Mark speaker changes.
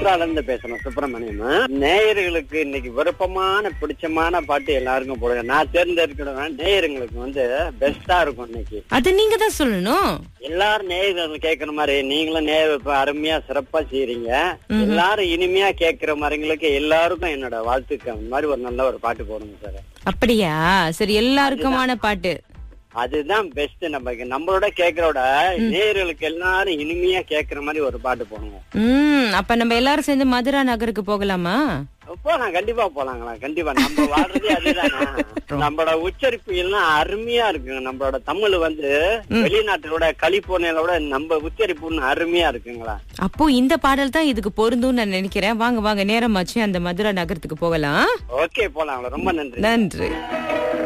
Speaker 1: முத்ரால இருந்து பேசுறேன் சுப்பிரமணியம் நேயர்களுக்கு இன்னைக்கு விருப்பமான பிடிச்சமான பாட்டு எல்லாருக்கும் போடுங்க நான் தேர்ந்தெடுக்கிறேன் நேயர்களுக்கு வந்து பெஸ்டா இருக்கும் இன்னைக்கு
Speaker 2: அது நீங்க தான் சொல்லணும்
Speaker 1: எல்லாரும் நேயர்கள் கேட்கற மாதிரி நீங்களும் நேயர் இப்ப அருமையா சிறப்பா செய்றீங்க எல்லாரும் இனிமையா கேட்கிற மாதிரிங்களுக்கு எல்லாருக்கும் என்னோட வாழ்த்துக்கள் அந்த மாதிரி ஒரு நல்ல ஒரு பாட்டு போடுங்க சார்
Speaker 2: அப்படியா சரி எல்லாருக்குமான பாட்டு
Speaker 1: அதுதான் பெஸ்ட் நம்ம நம்மளோட கேட்கறோட நேயர்களுக்கு எல்லாரும் இனிமையா கேட்கிற மாதிரி ஒரு பாட்டு போடுங்க
Speaker 2: ம் அப்ப நம்ம எல்லாரும் சேர்ந்து மதுரா நகருக்கு போகலாமா
Speaker 1: போலாம் கண்டிப்பா போலாங்களா கண்டிப்பா நம்ம வாழ்றதே அதுதானே நம்மளோட உச்சரிப்பு எல்லாம் அருமையா இருக்குங்க நம்மளோட தமிழ் வந்து வெளிநாட்டோட கலிபோர்னியாவோட நம்ம உச்சரிப்பு இன்னும் அருமையா இருக்குங்களா
Speaker 2: அப்போ இந்த பாடல் தான் இதுக்கு பொருந்தும்னு நான் நினைக்கிறேன் வாங்க வாங்க நேரமாச்சு அந்த மதுரா நகரத்துக்கு போகலாம்
Speaker 1: ஓகே போலாங்களா ரொம்ப நன்றி
Speaker 2: நன்றி